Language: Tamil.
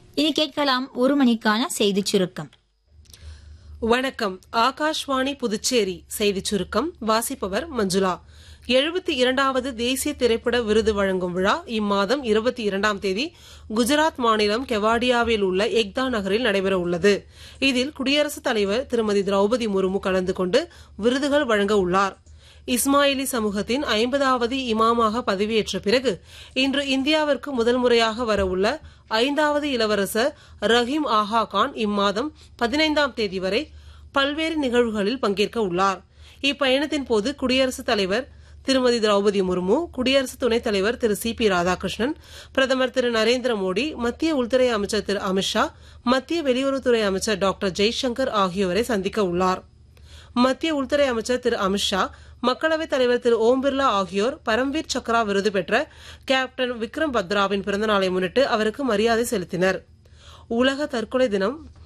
இனி கேட்கலாம் ஒரு மணிக்கான செய்திச் சுருக்கம் வணக்கம் ஆகாஷ்வாணி புதுச்சேரி செய்திச் சுருக்கம் வாசிப்பவர் மஞ்சுளா எழுபத்தி இரண்டாவது தேசிய திரைப்பட விருது வழங்கும் விழா இம்மாதம் இருபத்தி இரண்டாம் தேதி குஜராத் மாநிலம் கெவாடியாவில் உள்ள எக்தா நகரில் நடைபெற உள்ளது இதில் குடியரசுத் தலைவர் திருமதி திரௌபதி முர்மு கலந்து கொண்டு விருதுகள் வழங்க உள்ளார் இஸ்மாயிலி சமூகத்தின் ஐம்பதாவது இமாமாக பதவியேற்ற பிறகு இன்று இந்தியாவிற்கு முதல் முறையாக வரவுள்ள ஐந்தாவது இளவரசர் ரஹீம் ஆஹா கான் இம்மாதம் பதினைந்தாம் தேதி வரை பல்வேறு நிகழ்வுகளில் பங்கேற்க உள்ளார் இப்பயணத்தின் போது குடியரசுத் தலைவர் திருமதி திரௌபதி முர்மு குடியரசு துணைத் தலைவர் திரு சி பி ராதாகிருஷ்ணன் பிரதமர் திரு நரேந்திர மோடி மத்திய உள்துறை அமைச்சர் திரு அமித்ஷா மத்திய வெளியுறவுத்துறை அமைச்சர் டாக்டர் ஜெய்சங்கர் ஆகியோரை சந்திக்க உள்ளார் மத்திய உள்துறை அமைச்சர் திரு அமித்ஷா மக்களவைத் தலைவர் திரு ஓம் பிர்லா ஆகியோர் பரம்வீர் சக்ரா விருது பெற்ற கேப்டன் விக்ரம் பத்ராவின் பிறந்தநாளை முன்னிட்டு அவருக்கு மரியாதை செலுத்தினர் உலக தற்கொலை தினம்